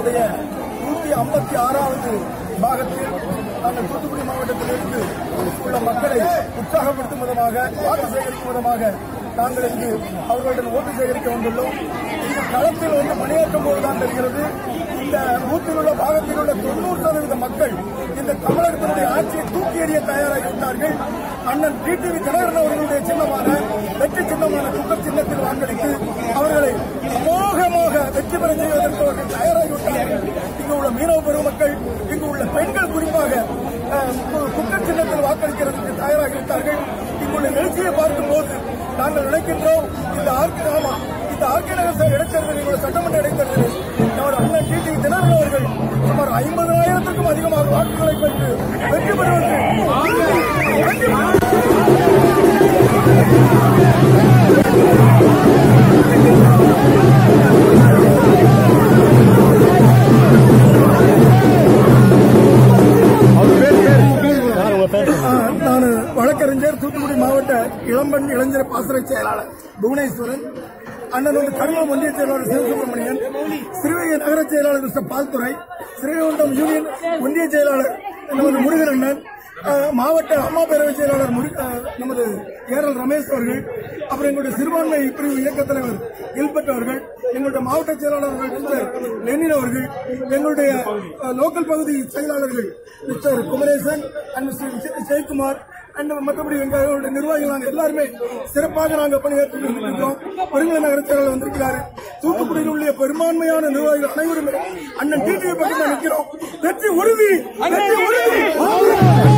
இயக்கத்தினுடைய நூத்தி ஐம்பத்தி ஆறாவது பாகத்தில் நாங்கள் தூத்துக்குடி மாவட்டத்திலிருந்து உள்ள மக்களை உற்சாகப்படுத்தும் விதமாக வாக்கு சேகரிக்கும் விதமாக நாங்கள் இங்கு அவர்களுடன் ஓட்டு சேகரிக்க வந்துள்ளோம் இந்த களத்தில் வந்து பணியாற்றும் போதுதான் தெரிகிறது இந்த பூத்தில் உள்ள பாகத்தில் உள்ள தொண்ணூறு சதவீத மக்கள் இந்த தமிழகத்தினுடைய ஆட்சியை தூக்கி எறிய தயாராகிவிட்டார்கள் அண்ணன் டிடிவி தினகரன் அவர்களுடைய சின்னமான வெற்றி சின்னமான குக்கர் சின்னத்தில் வாக்களித்து அவர்களை அமோகமாக வெற்றி பெற செய்வதற்கு அவர்கள் தயாராகிவிட்டார்கள் இங்கு உள்ள மீனவ பெருமக்கள் இங்கு உள்ள பெண்கள் குறிப்பாக அஹ், கு- குக்கர் சின்னத்தில் வாக்களிக்கிறதுக்கு தயாராகிவிட்டார்கள் இங்குள்ள எழுச்சியை பார்க்கும்போது நாங்கள் நினைக்கின்றோம் இந்த ஆர்கே ஆமா இந்த ஆர்கே நகர் இடைத்தேர்தல் எங்களுடைய சட்டமன்ற இடைத்தேர்தலில் நமது அண்ணன் டிடி தினகரன் அவர்கள் சுமார் ஐம்பதாயிரத்திற்கும் அதிகமாக வாக்குகளை பெற்று வெற்றி பெறுவதற்கு வெற்றி பெறு- நான் வழக்கறிஞர் தூத்துக்குடி மாவட்ட இளம்பெண் இளைஞர் பாசறை செயலாளர் புவனேஸ்வரன் அண்ணன் வந்து கருவூர் ஒன்றிய செயலாளர் சிவசுப்பிரமணியன் சிறுவைய நகர செயலாளர் மிஸ்டர் பால்துறை சிறுவைகுண்டம் யூனியன் ஒன்றிய செயலாளர் நமது முருகன் அண்ணன் அஹ், மாவட்ட அம்மா பேரவை செயலாளர் முரு- அஹ், நமது ஏரல் ரமேஷ் அவர்கள் அப்புறம் எங்களுடைய சிறுபான்மை பிரிவு இயக்கத் தலைவர் கில்பர்ட் அவர்கள் எங்களுடைய மாவட்ட செயலாளர்கள் மிஸ்டர் லெனின் அவர்கள் எங்களுடைய அஹ், லோக்கல் பகுதி செயலாளர்கள் மிஸ்டர் குமரேசன் அண்ட் மிஸ்டர் ஜெ- ஜெயக்குமார் அண்ட் மற்றபடி எங்களுடைய நிர்வாகிகள் நாங்கள் எல்லாருமே சிறப்பாக நாங்கள் பணியாற்றி கொண்டிருக்கிறோம் ஒருங்கிணை நகர செயலாளர் வந்திருக்கிறார் தூத்துக்குடியில் உள்ள பெரும்பான்மையான நிர்வாகிகள் அனைவருமே அண்ணன் டிடிவி பற்றி நிற்கிறோம் வெற்றி உறுதி வெற்றி உறுதி